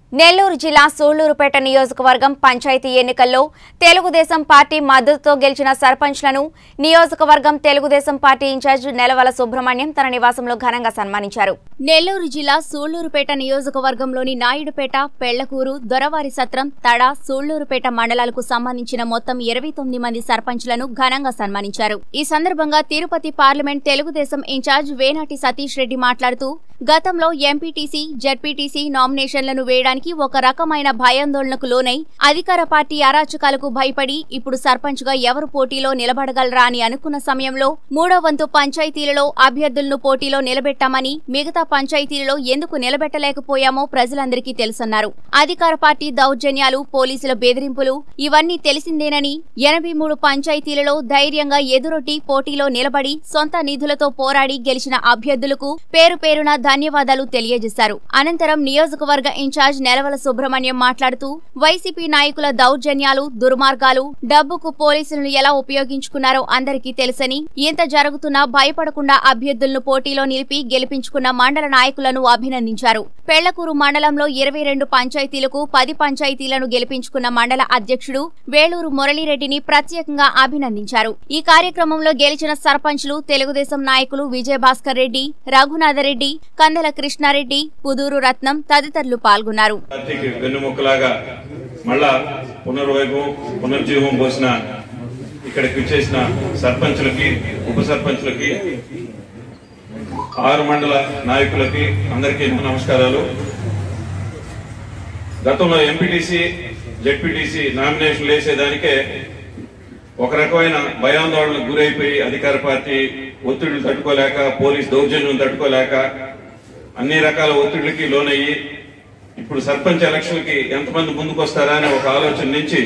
నెల్లూరు జిల్లా సూళ్లూరుపేట నియోజకవర్గం పంచాయతీ ఎన్నికల్లో తెలుగుదేశం పార్టీ మద్దతుతో గెలిచిన సర్పంచ్లను నియోజకవర్గం తెలుగుదేశం పార్టీ ఇన్ఛార్జ్ నెలవల సుబ్రహ్మణ్యం తన నివాసంలో ఘనంగా సన్మానించారు నెల్లూరు జిల్లా సూళ్లూరుపేట నియోజకవర్గంలోని నాయుడుపేట పెళ్లకూరు దొరవారి సత్రం తడ సూళ్లూరుపేట మండలాలకు సంబంధించిన మొత్తం ఇరవై తొమ్మిది మంది సర్పంచ్లను ఘనంగా సన్మానించారు ఈ సందర్భంగా తిరుపతి పార్లమెంట్ తెలుగుదేశం ఇన్ఛార్జ్ వేనాటి సతీష్ రెడ్డి మాట్లాడుతూ గతంలో ఎంపీటీసీ జడ్పీటీసీ నామినేషన్లను వేయడానికి ఒక రకమైన భయాందోళనకు లోనై అధికార పార్టీ అరాచకాలకు భయపడి ఇప్పుడు సర్పంచ్ గా ఎవరు పోటీలో నిలబడగలరా అని అనుకున్న సమయంలో మూడో వంతు పంచాయతీలలో అభ్యర్థులను పోటీలో నిలబెట్టామని మిగతా పంచాయతీలలో ఎందుకు నిలబెట్టలేకపోయామో ప్రజలందరికీ తెలుసన్నారు అధికార పార్టీ దౌర్జన్యాలు పోలీసుల బెదిరింపులు ఇవన్నీ తెలిసిందేనని ఎనభై మూడు పంచాయతీలలో ధైర్యంగా ఎదురొట్టి పోటీలో నిలబడి సొంత నిధులతో పోరాడి గెలిచిన అభ్యర్థులకు పేరు పేరున ధన్యవాదాలు తెలియజేశారు అనంతరం నియోజకవర్గ ఇన్ఛార్జ్ నెలవల సుబ్రహ్మణ్యం మాట్లాడుతూ వైసీపీ నాయకుల దౌర్జన్యాలు దుర్మార్గాలు డబ్బుకు పోలీసులను ఎలా ఉపయోగించుకున్నారో అందరికీ తెలుసని ఇంత జరుగుతున్నా భయపడకుండా అభ్యర్థులను పోటీలో నిలిపి గెలిపించుకున్న మండల నాయకులను అభినందించారు పెళ్లకూరు మండలంలో ఇరవై రెండు పంచాయతీలకు పది పంచాయతీలను గెలిపించుకున్న మండల అధ్యక్షుడు వేలూరు మురళీరెడ్డిని ప్రత్యేకంగా అభినందించారు ఈ కార్యక్రమంలో గెలిచిన సర్పంచ్లు తెలుగుదేశం నాయకులు విజయభాస్కర్ రెడ్డి రఘునాథరెడ్డి కందల కృష్ణారెడ్డి పుదూరు రత్నం తదితరులు పాల్గొన్నారు పార్టీకి వెన్నుముక్కలాగా మళ్ళా పునర్వైభవం పునర్జీవం పోసిన ఇక్కడికి వచ్చేసిన సర్పంచులకి ఉప సర్పంచులకి ఆరు మండల నాయకులకి అందరికీ నా నమస్కారాలు గతంలో ఎంపీటీసీ జెడ్పీటీసీ నామినేషన్లు వేసేదానికే ఒక రకమైన భయాందోళనకు గురైపోయి అధికార పార్టీ ఒత్తిళ్లు తట్టుకోలేక పోలీస్ దౌర్జన్యం తట్టుకోలేక అన్ని రకాల ఒత్తిళ్లకి లోనయ్యి ఇప్పుడు సర్పంచ్ ఎలక్షన్కి ఎంతమంది ముందుకు వస్తారా అనే ఒక ఆలోచన నుంచి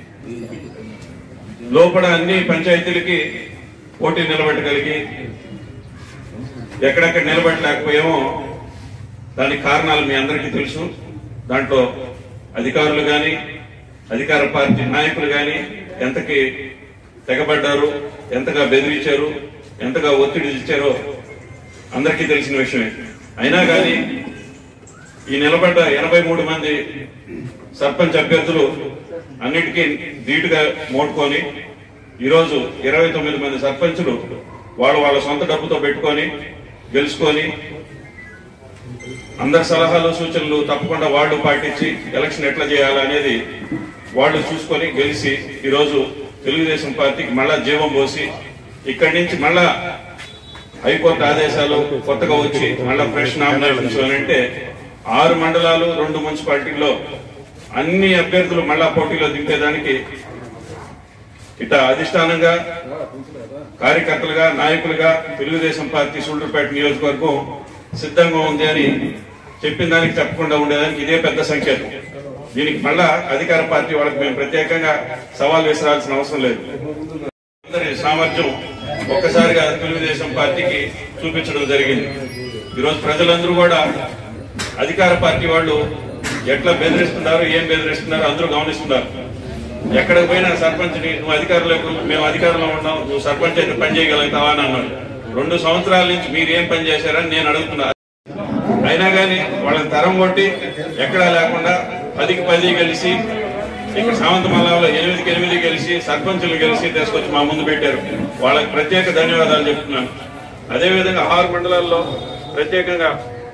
లోపల అన్ని పంచాయతీలకి పోటీ నిలబెట్టగలిగి ఎక్కడెక్కడ నిలబెట్టలేకపోయామో దానికి కారణాలు మీ అందరికీ తెలుసు దాంట్లో అధికారులు గాని అధికార పార్టీ నాయకులు గాని ఎంతకి తెగబడ్డారు ఎంతగా బెదిరించారు ఎంతగా ఒత్తిడి ఇచ్చారో అందరికీ తెలిసిన విషయమే అయినా కానీ ఈ నిలబడ్డ ఎనభై మూడు మంది సర్పంచ్ అభ్యర్థులు అన్నిటికీ ధీటుగా మోడుకొని ఈరోజు ఇరవై తొమ్మిది మంది సర్పంచులు వాళ్ళు వాళ్ళ సొంత డబ్బుతో పెట్టుకొని గెలుచుకొని అందరి సలహాలు సూచనలు తప్పకుండా వాళ్ళు పాటించి ఎలక్షన్ ఎట్లా చేయాలనేది వాళ్ళు చూసుకొని గెలిచి ఈరోజు తెలుగుదేశం పార్టీకి మళ్ళా జీవం పోసి ఇక్కడి నుంచి మళ్ళా హైకోర్టు ఆదేశాలు కొత్తగా వచ్చి మళ్ళా ఫ్రెష్ నామినేషన్స్ అంటే ఆరు మండలాలు రెండు మున్సిపాలిటీల్లో అన్ని అభ్యర్థులు మళ్ళా పోటీలో దింపేదానికి ఇట అధిష్టానంగా కార్యకర్తలుగా నాయకులుగా తెలుగుదేశం పార్టీ సూళ్లూరుపేట నియోజకవర్గం సిద్ధంగా ఉంది అని చెప్పిన దానికి చెప్పకుండా ఉండేదానికి ఇదే పెద్ద సంకేతం దీనికి మళ్ళా అధికార పార్టీ వాళ్ళకి మేము ప్రత్యేకంగా సవాల్ విసరాల్సిన అవసరం లేదు అందరి సామర్థ్యం ఒక్కసారిగా తెలుగుదేశం పార్టీకి చూపించడం జరిగింది ఈరోజు ప్రజలందరూ కూడా అధికార పార్టీ వాళ్ళు ఎట్లా బెదిరిస్తున్నారు ఏం బెదిరిస్తున్నారు అందరూ గమనిస్తున్నారు ఎక్కడికి పోయినా సర్పంచ్ని నువ్వు అధికారంలో మేము అధికారంలో ఉన్నాం నువ్వు సర్పంచ్ అయితే పని చేయగలుగుతావా అని అన్నాడు రెండు సంవత్సరాల నుంచి మీరు ఏం పని చేశారని నేను అడుగుతున్నా అయినా కానీ వాళ్ళని తరం కొట్టి ఎక్కడా లేకుండా పదికి పది గెలిచి ఇక్కడ సామంతమల్లాలో ఎనిమిదికి ఎనిమిది గెలిచి సర్పంచులు గెలిచి తీసుకొచ్చి మా ముందు పెట్టారు వాళ్ళకి ప్రత్యేక ధన్యవాదాలు చెప్తున్నాను అదేవిధంగా ఆరు మండలాల్లో ప్రత్యేకంగా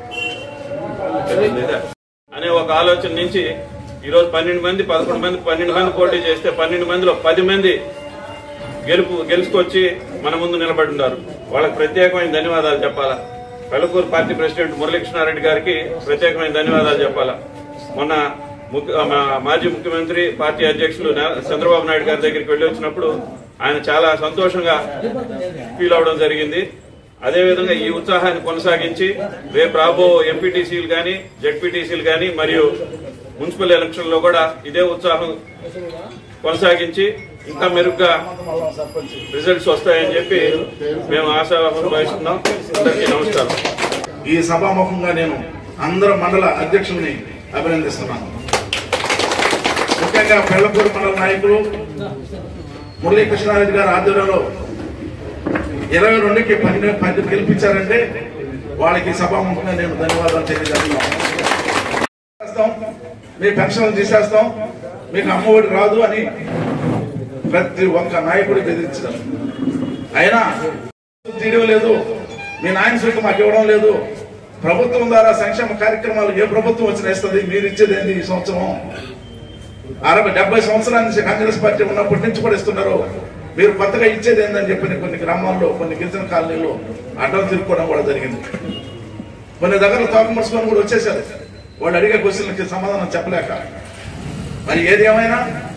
అనే ఒక ఆలోచన నుంచి ఈ రోజు పన్నెండు మంది పదకొండు మంది పన్నెండు మంది పోటీ చేస్తే పన్నెండు మందిలో పది మంది గెలుపు గెలుచుకొచ్చి మన ముందు నిలబడి ఉన్నారు వాళ్ళకి ప్రత్యేకమైన ధన్యవాదాలు చెప్పాలా పెళ్లకూరు పార్టీ ప్రెసిడెంట్ మురళీకృష్ణారెడ్డి గారికి ప్రత్యేకమైన ధన్యవాదాలు చెప్పాలా మొన్న ముఖ్య- మా మాజీ ముఖ్యమంత్రి పార్టీ అధ్యక్షులు నా- చంద్రబాబు నాయుడు గారి దగ్గరికి వెళ్ళి వచ్చినప్పుడు ఆయన చాలా సంతోషంగా ఫీల్ అవడం జరిగింది అదేవిధంగా ఈ ఉత్సాహాన్ని కొనసాగించి రేపు రాబో ఎంపీటీసీలు కానీ జెడ్పీటీసీలు కానీ మరియు మున్సిపల్ ఎలక్షన్ లో కూడా ఇదే ఉత్సాహం కొనసాగించి ఇంకా మెరుగ్గా రిజల్ట్స్ వస్తాయని చెప్పి మేము ఆశాభావం వహిస్తున్నాం అందరికీ నమస్కారం ఈ సభాముఖంగా నేను అందరు మండల అధ్యక్షుల్ని అభినందిస్తున్నాను ముఖ్యంగా పెళ్లపూడి మండల నాయకులు మురళీకృష్ణారెడ్డి గారి ఆధ్వర్యంలో ఇరవై రెండుకి పది పది గెలిపించారంటే వాళ్ళకి సభాముఖంగా నేను ధన్యవాదాలు తెలియజేస్తున్నాను తీసేస్తాం మీ పెన్షన్లు తీసేస్తాం మీకు అమ్మఒడి రాదు అని ప్రతి ఒక్క నాయకుడు బెదిరించడం అయినా తీయడం లేదు మీ నాయన సూచి మాకు ఇవ్వడం లేదు ప్రభుత్వం ద్వారా సంక్షేమ కార్యక్రమాలు ఏ ప్రభుత్వం వచ్చిన ఇస్తుంది మీరు ఇచ్చేది ఏంది ఈ సంవత్సరం అరవై డెబ్బై సంవత్సరాల నుంచి కాంగ్రెస్ పార్టీ ఉన్నప్పటి నుంచి కూడా ఇస్తున్నారు మీరు కొత్తగా ఇచ్చేది ఏందని చెప్పి కొన్ని గ్రామాల్లో కొన్ని గిరిజన కాలనీలో అడ్డం తిరుక్కోవడం కూడా జరిగింది కొన్ని దగ్గర తోకమర్చుకొని కూడా వచ్చేసారు వాళ్ళు అడిగే క్వశ్చన్లకి సమాధానం చెప్పలేక మరి ఏది ఏమైనా